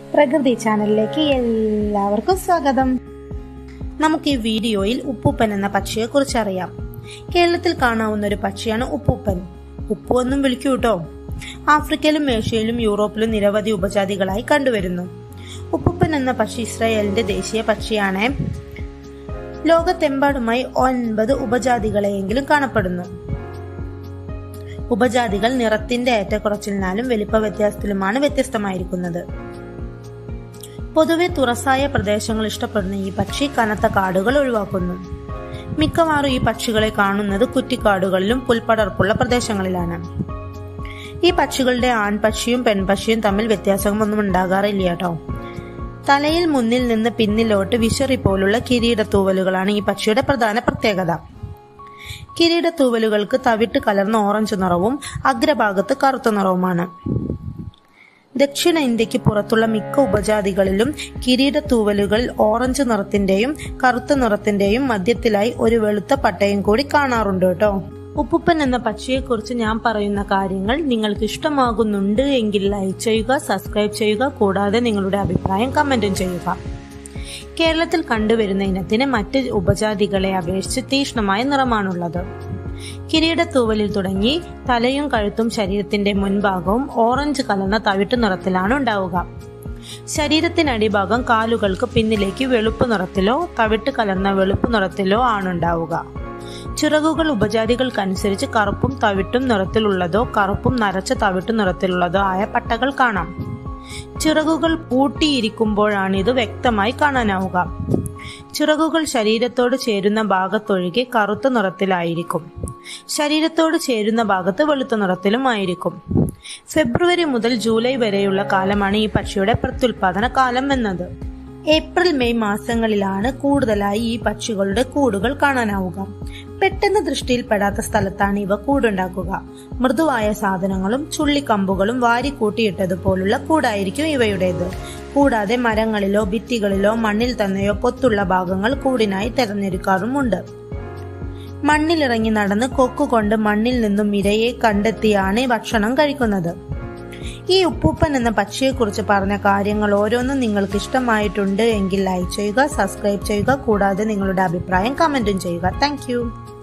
പ്രകൃതി ചാനലിലേക്ക് എല്ലാവർക്കും സ്വാഗതം നമുക്ക് ഈ വീഡിയോയിൽ ഉപ്പൂപ്പൻ എന്ന പക്ഷിയെ കുറിച്ച് അറിയാം കേരളത്തിൽ കാണാവുന്ന ഒരു പക്ഷിയാണ് ഉപ്പൂപ്പൻ ഉപ്പു എന്നും വിളിക്കൂ കേട്ടോ ആഫ്രിക്കയിലും ഏഷ്യയിലും യൂറോപ്പിലും നിരവധി ഉപജാതികളായി കണ്ടുവരുന്നു ഉപ്പൂപ്പൻ എന്ന പക്ഷി ഇസ്രായേലിന്റെ ദേശീയ പക്ഷിയാണ് ലോകത്തെമ്പാടുമായി ഒൻപത് ഉപജാതികളെയെങ്കിലും കാണപ്പെടുന്നു ഉപജാതികൾ നിറത്തിന്റെ ഏറ്റക്കുറച്ചിലിനാലും വലിപ്പ വ്യത്യാസത്തിലുമാണ് വ്യത്യസ്തമായിരിക്കുന്നത് പൊതുവെ തുറസായ പ്രദേശങ്ങൾ ഇഷ്ടപ്പെടുന്ന ഈ പക്ഷി കനത്ത കാടുകൾ ഒഴിവാക്കുന്നു മിക്കവാറും ഈ പക്ഷികളെ കാണുന്നത് കുറ്റിക്കാടുകളിലും പുൽപ്പടർപ്പുള്ള പ്രദേശങ്ങളിലാണ് ഈ പക്ഷികളുടെ ആൺപക്ഷിയും പെൺപക്ഷിയും തമ്മിൽ വ്യത്യാസമൊന്നും ഉണ്ടാകാറില്ല കേട്ടോ തലയിൽ മുന്നിൽ നിന്ന് പിന്നിലോട്ട് വിശറി പോലുള്ള കിരീടത്തൂവലുകളാണ് ഈ പക്ഷിയുടെ പ്രധാന പ്രത്യേകത കിരീടത്തൂവലുകൾക്ക് തവിട്ട് കലർന്ന ഓറഞ്ച് നിറവും അഗ്രഭാഗത്ത് കറുത്ത നിറവുമാണ് ദക്ഷിണ ഇന്ത്യക്ക് പുറത്തുള്ള മിക്ക ഉപജാതികളിലും കിരീടത്തൂവലുകൾ ഓറഞ്ച് നിറത്തിന്റെയും കറുത്ത നിറത്തിന്റെയും മധ്യത്തിലായി ഒരു വെളുത്ത പട്ടയും കൂടി കാണാറുണ്ട് കേട്ടോ ഉപ്പുപ്പൻ എന്ന പക്ഷിയെക്കുറിച്ച് ഞാൻ പറയുന്ന കാര്യങ്ങൾ നിങ്ങൾക്ക് ഇഷ്ടമാകുന്നുണ്ട് എങ്കിൽ ലൈക്ക് ചെയ്യുക സബ്സ്ക്രൈബ് ചെയ്യുക കൂടാതെ നിങ്ങളുടെ അഭിപ്രായം കമന്റും ചെയ്യുക കേരളത്തിൽ കണ്ടുവരുന്ന ഇനത്തിന് മറ്റ് ഉപജാതികളെ അപേക്ഷിച്ച് തീക്ഷ്ണമായ നിറമാണുള്ളത് കിരീടത്തൂവലിൽ തുടങ്ങി തലയും കഴുത്തും ശരീരത്തിന്റെ മുൻഭാഗവും ഓറഞ്ച് കലർന്ന തവിട്ട് നിറത്തിലാണ് ഉണ്ടാവുക ശരീരത്തിനടിഭാഗം കാലുകൾക്ക് പിന്നിലേക്ക് വെളുപ്പ് നിറത്തിലോ തവിട്ട് കലർന്ന വെളുപ്പ് നിറത്തിലോ ആണുണ്ടാവുക ചിറകുകൾ ഉപജാതികൾക്കനുസരിച്ച് കറുപ്പും തവിട്ടും നിറത്തിലുള്ളതോ കറുപ്പും നരച്ച തവിട്ടു നിറത്തിലുള്ളതോ ആയ പട്ടകൾ കാണാം ചിറകുകൾ പൂട്ടിയിരിക്കുമ്പോഴാണ് ഇത് വ്യക്തമായി കാണാനാവുക ചിറകുകൾ ശരീരത്തോട് ചേരുന്ന ഭാഗത്തൊഴികെ കറുത്ത നിറത്തിലായിരിക്കും ശരീരത്തോട് ചേരുന്ന ഭാഗത്ത് വെളുത്ത നിറത്തിലും ആയിരിക്കും ഫെബ്രുവരി മുതൽ ജൂലൈ വരെയുള്ള കാലമാണ് ഈ പക്ഷിയുടെ പ്രത്യുൽപാദന കാലം എന്നത് ഏപ്രിൽ മെയ് മാസങ്ങളിലാണ് കൂടുതലായി ഈ പക്ഷികളുടെ കൂടുകൾ കാണാനാവുക പെട്ടെന്ന് ദൃഷ്ടിയിൽപ്പെടാത്ത സ്ഥലത്താണ് ഇവ കൂടുണ്ടാക്കുക മൃദുവായ സാധനങ്ങളും ചുള്ളിക്കമ്പുകളും വാരിക്കൂട്ടിയിട്ടതുപോലുള്ള കൂടായിരിക്കും ഇവയുടേത് കൂടാതെ മരങ്ങളിലോ ഭിത്തികളിലോ മണ്ണിൽ തന്നെയോ പൊത്തുള്ള ഭാഗങ്ങൾ കൂടിനായി തെരഞ്ഞെടുക്കാറുമുണ്ട് മണ്ണിലിറങ്ങി നടന്ന് കൊക്കുകൊണ്ട് മണ്ണിൽ നിന്നും ഇരയെ കണ്ടെത്തിയാണ് ഭക്ഷണം കഴിക്കുന്നത് ഈ ഉപ്പൂപ്പൻ എന്ന പക്ഷിയെക്കുറിച്ച് പറഞ്ഞ കാര്യങ്ങൾ ഓരോന്നും നിങ്ങൾക്ക് ഇഷ്ടമായിട്ടുണ്ട് എങ്കിൽ ലൈക്ക് ചെയ്യുക സബ്സ്ക്രൈബ് ചെയ്യുക കൂടാതെ നിങ്ങളുടെ അഭിപ്രായം കമന്റും ചെയ്യുക താങ്ക്